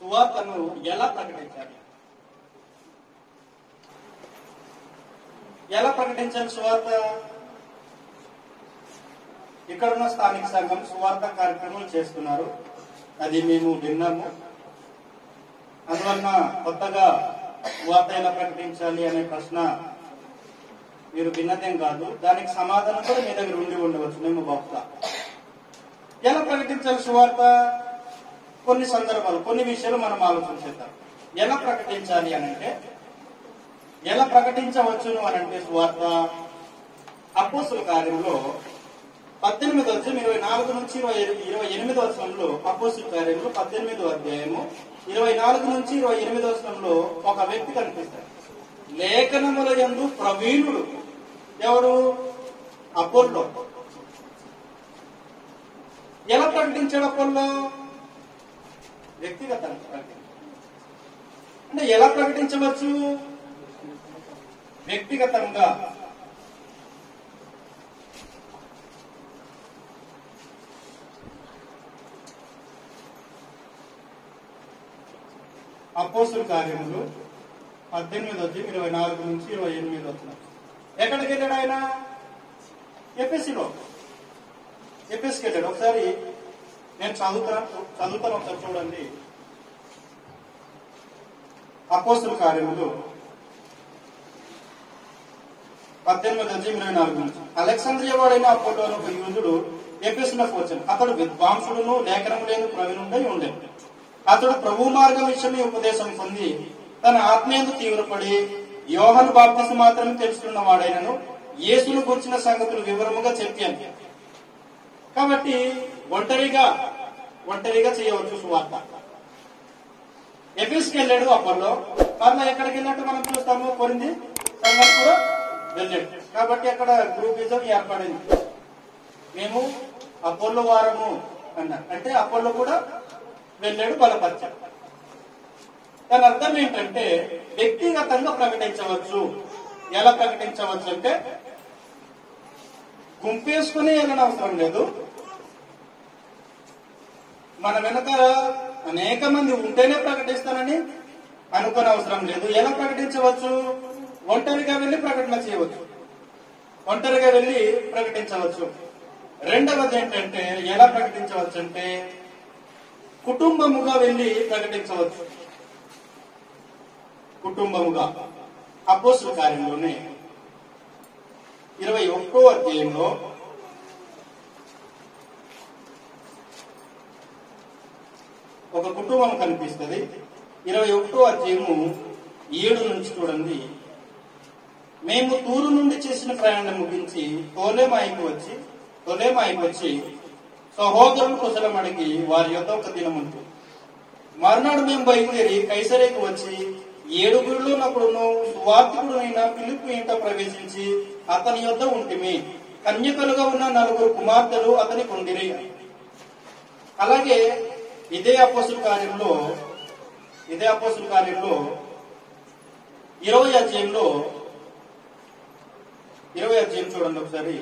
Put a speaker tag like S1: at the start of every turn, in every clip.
S1: సువార్తను ఎలా ప్రకటించాలి ఎలా ప్రకటించాలి సువార్త ఇక్కడున్న స్థానిక సంఘం సువార్త కార్యక్రమాలు చేస్తున్నారు అది మేము విన్నాము అందువలన కొత్తగా సువార్త ఎలా ప్రకటించాలి అనే ప్రశ్న మీరు విన్నదేం కాదు దానికి సమాధానం కూడా మీ దగ్గర ఉండి ఉండవచ్చు మేము భక్త ఎలా ప్రకటించాలి సువార్త కొన్ని సందర్భాలు కొన్ని విషయాలు మనం ఆలోచించేద్దాం ఎలా ప్రకటించాలి అని అంటే ఎలా ప్రకటించవచ్చును అని అంటే సువార్త అపోస్తుల కార్యంలో పద్దెనిమిది వచ్చం ఇరవై నాలుగు నుంచి ఇరవై ఇరవై ఎనిమిది వర్షంలో అపోస్తుల కార్యంలో పద్దెనిమిదో అధ్యాయము ఇరవై నాలుగు నుంచి ఇరవై ఎనిమిది వర్షంలో ఒక వ్యక్తి కనిపిస్తాడు లేఖనముల యందు ప్రవీణుడు ఎవరు అపోల్లో ఎలా ప్రకటించాడు అపోల్లో వ్యక్తిగతంగా ప్రకటించాడు అంటే ఎలా ప్రకటించవచ్చు వ్యక్తిగతంగా అపోస్తుల కార్యములు పద్దెనిమిది వచ్చి ఇరవై నాలుగు నుంచి ఇరవై ఎనిమిది వచ్చినాయి ఎక్కడికి వెళ్ళాడు ఆయన ఎపిఎస్సిలో ఎపిఎస్కి వెళ్ళాడు ఒకసారి నేను చదువుతాను చదువుతాను ఒకసారి చూడండి అపోస్తుల కార్యములు పద్దెనిమిది వచ్చి ఇరవై నాలుగు నుంచి అలెగ్జాంద్రియ వాడైన అపోలో అనే ఒక యూదుడు ఎపిఎస్లోకి వచ్చాడు అతడు విద్వాంసుడును లేఖనము లేని ప్రవీణుడై ఉండేది అతడు ప్రభు మార్గం విషయమై ఉపదేశం పొంది తన ఆత్మీయందు తీవ్రపడి యోహను బాప్తిసి మాత్రమే తెలుసుకున్న వాడైనను యేసును గురించిన సంగతులు వివరముగా చెప్పాను కాబట్టి ఒంటరిగా ఒంటరిగా చేయవచ్చు సువార్త ఎఫీస్కి వెళ్ళాడు అప్పట్లో మరలా ఎక్కడికి వెళ్ళినట్టు మనం చూస్తాము కొరింది సంఘం కూడా వెళ్ళాడు కాబట్టి అక్కడ గ్రూపిజం ఏర్పడింది మేము అపోల్లో వారము అన్నారు అంటే అపోల్లో కూడా వెళ్ళాడు బలపరిచాడు దాని అర్థం ఏంటంటే వ్యక్తిగతంగా ప్రకటించవచ్చు ఎలా ప్రకటించవచ్చు అంటే గుంపేసుకుని వెళ్ళని అవసరం లేదు మన వెనక అనేక మంది ఉంటేనే ప్రకటిస్తానని అనుకునే అవసరం లేదు ఎలా ప్రకటించవచ్చు ఒంటరిగా వెళ్ళి ప్రకటన చేయవచ్చు ఒంటరిగా వెళ్ళి ప్రకటించవచ్చు రెండవది ఏంటంటే ఎలా ప్రకటించవచ్చు అంటే కుటుంబముగా వెళ్ళి ప్రకటించవచ్చు కుటుంబముగా అపోస్తుల కార్యంలోనే ఇరవై ఒక్కో అధ్యాయంలో ఒక కుటుంబం కనిపిస్తుంది ఇరవై ఒకటో అధ్యాయము ఏడు నుంచి చూడండి మేము తూరు నుండి చేసిన ప్రయాణం ముగించి తోలేమాయికి వచ్చి తోలేమాయికి వచ్చి సహోదరులు కుశలం అడిగి వారి యొక్క ఒక దినం ఉంటుంది మర్నాడు మేము బయలుదేరి కైసరేకి వచ్చి ఏడుగురిలో నప్పుడును సువార్తికుడునైన పిలుపు ఇంట ప్రవేశించి అతని యొద్ద ఉంటిమి కన్యకలుగా ఉన్న నలుగురు కుమార్తెలు అతని కొండిరి అలాగే ఇదే అపోసుల కార్యంలో ఇదే అపోసుల కార్యంలో ఇరవై అధ్యాయంలో ఇరవై అధ్యాయం చూడండి ఒకసారి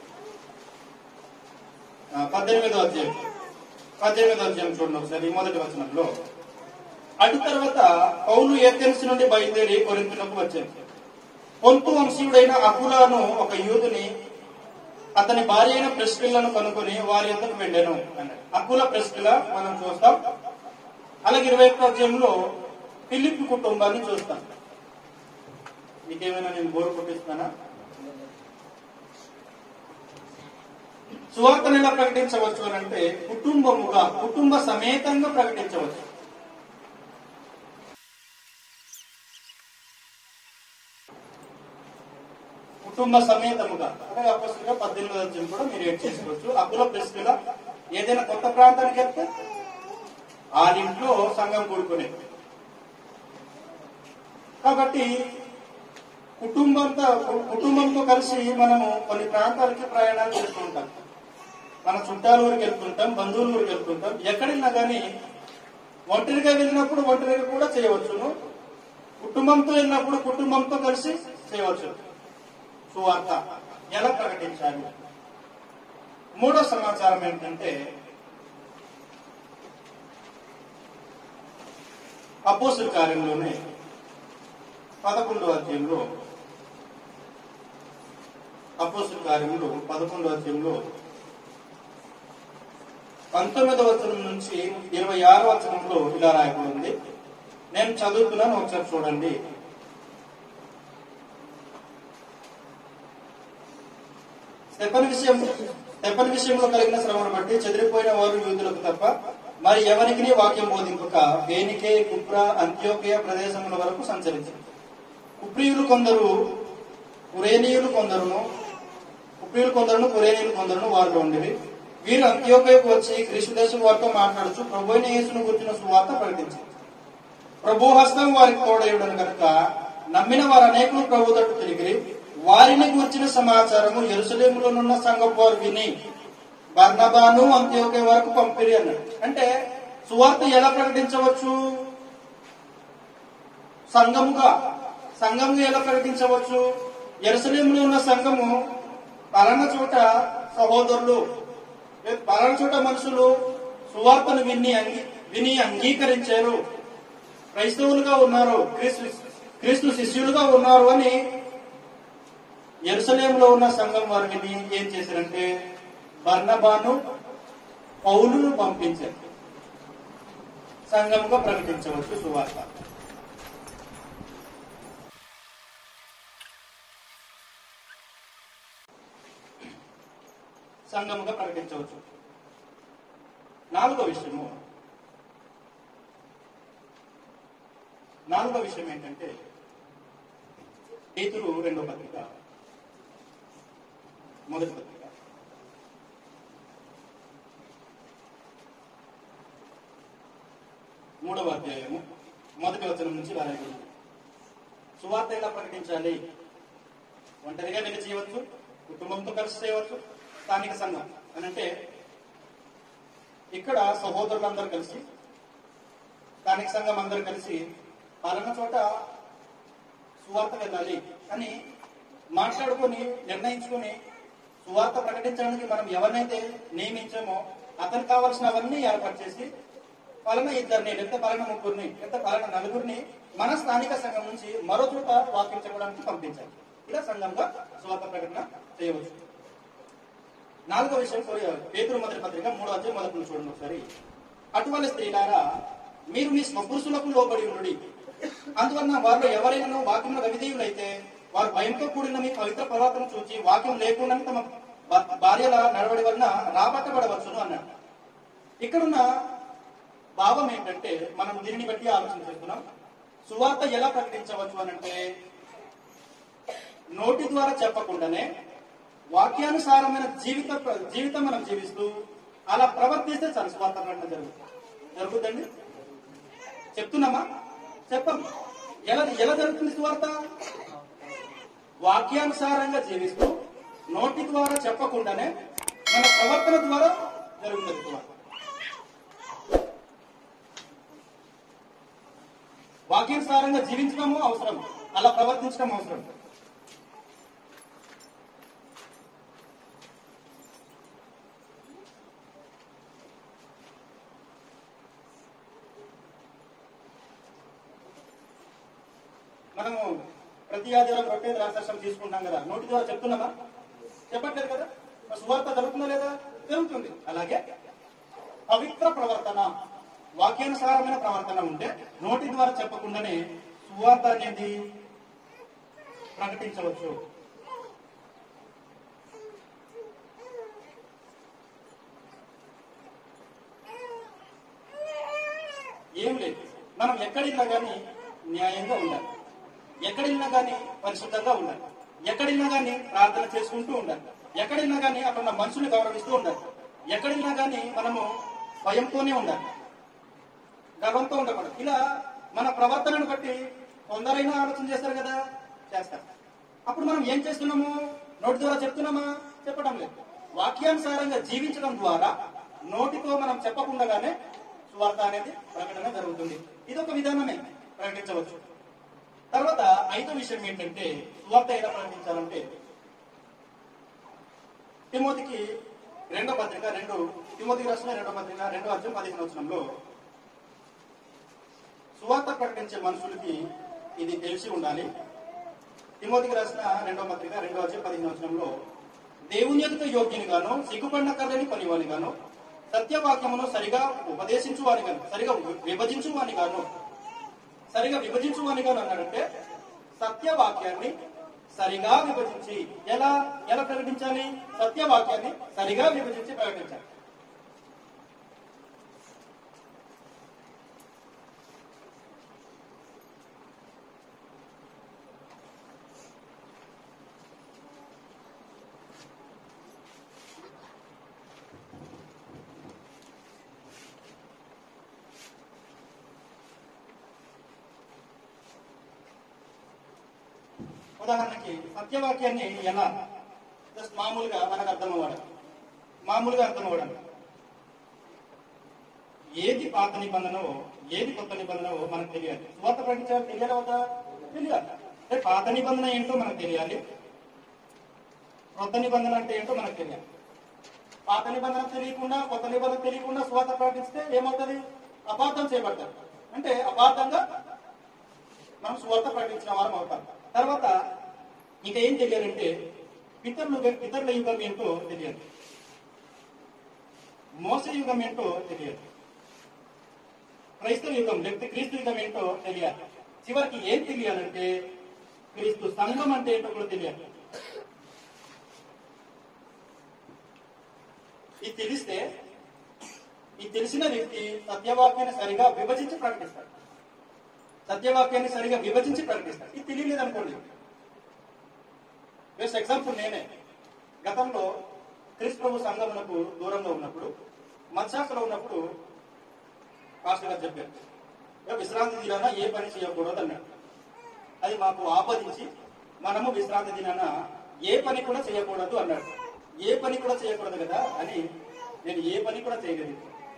S1: ఆ, పద్దెనిమిదో అధ్యాయం పద్దెనిమిదో అధ్యాయం చూడండి ఒకసారి మొదటి వచనంలో అటు తర్వాత పౌలు ఏథెన్స్ నుండి బయలుదేరి కొరింతులకు వచ్చారు పొంతు వంశీయుడైన అకులాను ఒక యూదుని అతని భార్య అయిన ప్రెస్కిల్లను కనుక్కొని వారి యొద్దకు వెళ్ళాను అన్నాడు అకుల ప్రెస్కిల మనం చూస్తాం అలాగే ఇరవై ఒక్క అధ్యాయంలో ఫిలిప్ కుటుంబాన్ని చూస్తాం మీకేమైనా నేను బోరు కొట్టిస్తానా సువార్తను ఎలా ప్రకటించవచ్చు అని అంటే కుటుంబముగా కుటుంబ సమేతంగా ప్రకటించవచ్చు కుటుంబ సమేతముగా అంటే అప్పస్తుగా పద్దెనిమిది అధ్యాయం కూడా మీరు ఏడ్ చేసుకోవచ్చు అప్పుల ప్రెస్గా ఏదైనా కొత్త ప్రాంతానికి వెళ్తే ఆ ఇంట్లో సంఘం కూడుకునే కాబట్టి కుటుంబంతో కుటుంబంతో కలిసి మనము కొన్ని ప్రాంతాలకి ప్రయాణాలు చేస్తూ ఉంటాం మన చుట్టాల ఊరికి వెళ్తుంటాం బంధువుల ఊరికి వెళ్తుంటాం ఎక్కడిన్నా కానీ ఒంటరిగా వెళ్ళినప్పుడు ఒంటరిగా కూడా చేయవచ్చును కుటుంబంతో వెళ్ళినప్పుడు కుటుంబంతో కలిసి చేయవచ్చు సువార్త ఎలా ప్రకటించాలి మూడో సమాచారం ఏంటంటే అపోసుల కార్యంలోనే పదకొండవ అధ్యాయంలో అపోసుల కార్యంలో పదకొండవ అధ్యాయంలో పంతొమ్మిదవ వచనం నుంచి ఇరవై ఆరో వచనంలో ఇలా రాయబడి ఉంది నేను చదువుతున్నాను ఒకసారి చూడండి స్టెఫన్ విషయం స్టెఫన్ విషయంలో కలిగిన శ్రమను బట్టి చెదిరిపోయిన వారు యూదులకు తప్ప మరి ఎవరికి వాక్యం బోధింపక వేనికే కుప్ర అంత్యోకయ ప్రదేశముల వరకు సంచరించారు కుప్రియులు కొందరు కురేనీయులు కొందరును కుప్రియులు కొందరును కురేనీయులు కొందరును వారిలో ఉండేవి వీరు అంత్యోకయకు వచ్చి క్రీస్తు దేశం వారితో మాట్లాడుచు ప్రభు అయిన యేసును గుర్చిన సువార్త ప్రకటించారు ప్రభు హస్తం వారికి తోడయుడను కనుక నమ్మిన వారు అనేకులు ప్రభు తట్టు తిరిగి వారిని గురించిన సమాచారము ఎరుసలేములోనున్న సంఘం వారు విని బర్ణబాను అంత్యోకే వరకు పంపిరి అన్నాడు అంటే సువార్త ఎలా ప్రకటించవచ్చు సంఘముగా సంఘముగా ఎలా ప్రకటించవచ్చు ఎరుసలేములో ఉన్న సంఘము పలానా చోట సహోదరులు లేదు, పలానా చోట మనుషులు సువార్తను విని అంగీ విని అంగీకరించారు క్రైస్తవులుగా ఉన్నారు క్రీస్తు క్రీస్తు శిష్యులుగా ఉన్నారు అని ఎరుసలేంలో ఉన్న సంఘం వారు విని ఏం చేశారంటే బర్ణబాను పౌలును పంపించారు సంఘముగా ప్రకటించవచ్చు సువార్త సంఘముగా ప్రకటించవచ్చు నాలుగో విషయము నాలుగో విషయం ఏంటంటే పేతురు రెండో పత్రిక మొదటి పత్రిక మూడవ అధ్యాయము మొదటి వచనం నుంచి రాయబడింది సువార్త ఎలా ప్రకటించాలి ఒంటరిగా నిలిచి చేయవచ్చు కుటుంబంతో కలిసి చేయవచ్చు స్థానిక సంఘం అని అంటే ఇక్కడ సహోదరులందరూ కలిసి స్థానిక సంఘం అందరూ కలిసి పలానా చోట సువార్త వెళ్ళాలి అని మాట్లాడుకొని నిర్ణయించుకొని సువార్త ప్రకటించడానికి మనం ఎవరినైతే నియమించామో అతనికి కావాల్సినవన్నీ ఏర్పాటు చేసి పలానా ఇద్దరిని లేకపోతే పలానా ముగ్గురిని లేకపోతే పలానా నలుగురిని మన స్థానిక సంఘం నుంచి మరో చోట వాక్యం చెప్పడానికి పంపించాలి ఇలా సంఘంగా సువార్త ప్రకటన చేయవచ్చు నాలుగో విషయం కొరియా పేతురు మొదటి పత్రిక మూడో అధ్యాయం మొదటి నుంచి చూడండి ఒకసారి అటువంటి స్త్రీలారా మీరు మీ స్వపురుషులకు లోబడి ఉండి అందువలన వారిలో ఎవరైనా వాక్యంలో అవిధేయులైతే వారు భయంతో కూడిన మీ పవిత్ర ప్రవర్తన చూచి వాక్యం లేకుండా తమ భ- భార్యల నడవడి వలన రాబట్టబడవచ్చును అన్నాడు ఇక్కడున్న భావం ఏంటంటే మనం దీనిని బట్టి ఆలోచన చేస్తున్నాం సువార్త ఎలా ప్రకటించవచ్చు అనంటే నోటి ద్వారా చెప్పకుండానే వాక్యానుసారమైన జీవిత జీవితం మనం జీవిస్తూ అలా ప్రవర్తిస్తే చాలు స్వార్థ ప్రకటన జరుగుతుంది జరుగుతుందండి చెప్తున్నామా చెప్పం ఎలా ఎలా జరుగుతుంది స్వార్థ వాక్యానుసారంగా జీవిస్తూ నోటి ద్వారా చెప్పకుండానే మన ప్రవర్తన ద్వారా జరుగుతుంది స్వార్థ వాక్యానుసారంగా జీవించడము అవసరం అలా ప్రవర్తించడం అవసరం మనము ప్రతి ఆదివారం రొట్టె ద్రాక్షరసం తీసుకుంటాం కదా నోటి ద్వారా చెప్తున్నామా చెప్పట్లేదు కదా మరి సువార్త జరుగుతుందా లేదా జరుగుతుంది అలాగే పవిత్ర ప్రవర్తన వాక్యానుసారమైన ప్రవర్తన ఉంటే నోటి ద్వారా చెప్పకుండానే సువార్త అనేది ప్రకటించవచ్చు ఏం లేదు మనం ఎక్కడిన్నా కానీ న్యాయంగా ఉండాలి ఎక్కడిన్నా కానీ పరిశుద్ధంగా ఉండాలి ఎక్కడిన్నా కానీ ప్రార్థన చేసుకుంటూ ఉండాలి ఎక్కడిన్నా కానీ అక్కడ ఉన్న మనుషుల్ని గౌరవిస్తూ ఉండాలి ఎక్కడిన్నా కానీ మనము భయంతోనే ఉండాలి గర్వంతో ఉండకూడదు ఇలా మన ప్రవర్తనను బట్టి కొందరైనా ఆలోచన చేస్తారు కదా చేస్తారు అప్పుడు మనం ఏం చేస్తున్నాము నోటి ద్వారా చెప్తున్నామా చెప్పడం లేదు వాక్యానుసారంగా జీవించడం ద్వారా నోటితో మనం చెప్పకుండానే సువార్త అనేది ప్రకటన జరుగుతుంది ఇది ఒక విధానమే ప్రకటించవచ్చు తర్వాత ఐదో విషయం ఏంటంటే సువార్త ఎలా ప్రకటించాలంటే తిమోతికి రెండో పత్రిక రెండు తిమోతికి రాసిన రెండో పత్రిక రెండో అధ్యాయం పదిహేను వచనంలో సువార్త ప్రకటించే మనుషులకి ఇది తెలిసి ఉండాలి తిమోతికి రాసిన రెండవ పత్రిక రెండవ అధ్యాయం పదిహేను వచనంలో దేవుని యొక్క యోగ్యుని గాను సిగ్గుపడిన కర్రని పనివాని గాను సత్యవాక్యమును సరిగా ఉపదేశించు వాని గాను సరిగా విభజించు వాని గాను సరిగా విభజించు వాని గాను అన్నాడంటే సత్యవాక్యాన్ని సరిగా విభజించి ఎలా ఎలా ప్రకటించాలి సత్యవాక్యాన్ని సరిగా విభజించి ప్రకటించాలి ఉదాహరణకి సత్యవాక్యాన్ని ఎలా జస్ట్ మామూలుగా మనకు అర్థం అవ్వడం మామూలుగా అర్థం అవ్వడం ఏది పాత నిబంధనో ఏది కొత్త నిబంధనో మనకు తెలియాలి సువార్త ప్రకటించాలి తెలియాలి వద్దా తెలియాలి అంటే పాత నిబంధన ఏంటో మనకు తెలియాలి కొత్త నిబంధన అంటే ఏంటో మనకు తెలియాలి పాత నిబంధన తెలియకుండా కొత్త నిబంధన తెలియకుండా సువార్త ప్రకటిస్తే ఏమవుతుంది అపార్థం చేయబడతారు అంటే అపార్థంగా మనం సువార్త ప్రకటించిన వారం అవుతాం తర్వాత ఇంకా ఏం తెలియాలంటే పితరులు పితరుల యుగం ఏంటో తెలియదు మోస యుగం ఏంటో తెలియదు క్రైస్తవ యుగం లేకపోతే క్రీస్తు యుగం ఏంటో తెలియాలి చివరికి ఏం తెలియాలంటే క్రీస్తు సంఘం అంటే ఏంటో కూడా తెలియాలి ఇది తెలిస్తే ఈ తెలిసిన వ్యక్తి సత్యవాక్యాన్ని సరిగా విభజించి ప్రకటిస్తాడు సత్యవాక్యాన్ని సరిగా విభజించి ప్రకటిస్తాడు ఇది తెలియలేదు అనుకోండి బెస్ట్ ఎగ్జాంపుల్ నేనే గతంలో క్రీస్తు ప్రభు సంఘమునకు దూరంలో ఉన్నప్పుడు మత్స్యాసలో ఉన్నప్పుడు పాస్టర్ గారు చెప్పారు "ఇక విశ్రాంతి దినాన ఏ పని చేయకూడదు అన్నాడు అది మాకు ఆపదించి మనము విశ్రాంతి దినాన ఏ పని కూడా చేయకూడదు అన్నాడు ఏ పని కూడా చేయకూడదు కదా అని నేను ఏ పని కూడా చేయలేదు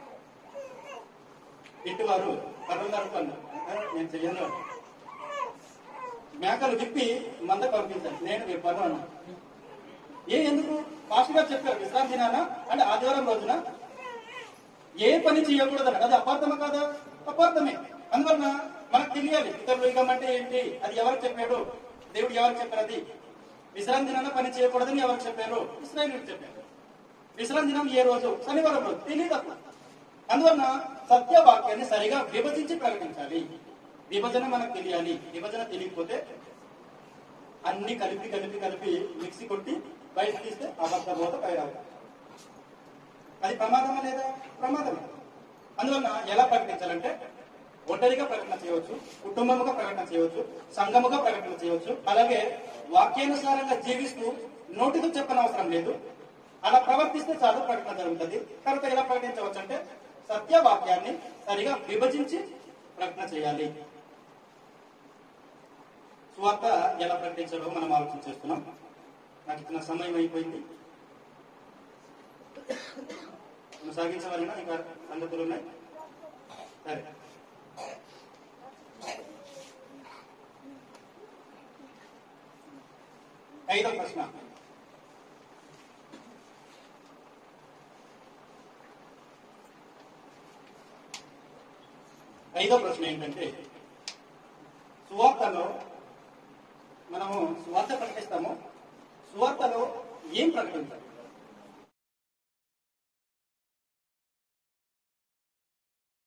S1: ఇంటివారు కర్రలు నరుకు అన్నారు "ఆ, నేను చెయ్యను అన్నాడు. మేకలు విప్పి మంద పంపించాను నేను విప్పాను అన్నాను ఏ ఎందుకు పాస్టర్ గారు చెప్పారు విశ్రాంతి దినాన అంటే ఆదివారం రోజున ఏ పని చేయకూడదు అన్నాడు అది అపార్థమా కాదా అపార్థమే అందువలన మనకు తెలియాలి ఇతరులు యుగం అంటే ఏంటి అది ఎవరు చెప్పాడు దేవుడు ఎవరు చెప్పారు అది విశ్రాంతి దినాన పని చేయకూడదని ఎవరు చెప్పారు ఇస్రాయల్ చెప్పారు విశ్రాంతి దినం ఏ రోజు శనివారం రోజు తెలియదు అప్పుడు అందువలన సత్యవాక్యాన్ని సరిగా విభజించి ప్రకటించాలి విభజన మనకు తెలియాలి విభజన తెలియకపోతే అన్ని కలిపి కలిపి కలిపి మిక్సీ కొట్టి బయట తీస్తే అబద్ధ బోధ బయట అది ప్రమాదమా లేదా ప్రమాదమే అందువలన ఎలా ప్రకటించాలంటే ఒంటరిగా ప్రకటన చేయవచ్చు కుటుంబముగా ప్రకటన చేయవచ్చు సంఘముగా ప్రకటన చేయవచ్చు అలాగే వాక్యానుసారంగా జీవిస్తూ నోటితో చెప్పనవసరం లేదు అలా ప్రవర్తిస్తే చాలు ప్రకటన జరుగుతుంది తర్వాత ఎలా ప్రకటించవచ్చు అంటే సత్యవాక్యాన్ని సరిగా విభజించి ప్రకటన చేయాలి సువార్త ఎలా ప్రకటించాలో మనం ఆలోచన చేస్తున్నాం నాకు ఇచ్చిన సమయం అయిపోయింది కొనసాగించవలన ఇంకా సంగతులు ఉన్నాయి సరే ఐదో ప్రశ్న ఐదో ప్రశ్న ఏంటంటే సువార్తలో మనము సువార్త ప్రకటిస్తాము సువార్తలో ఏం ప్రకటించాలి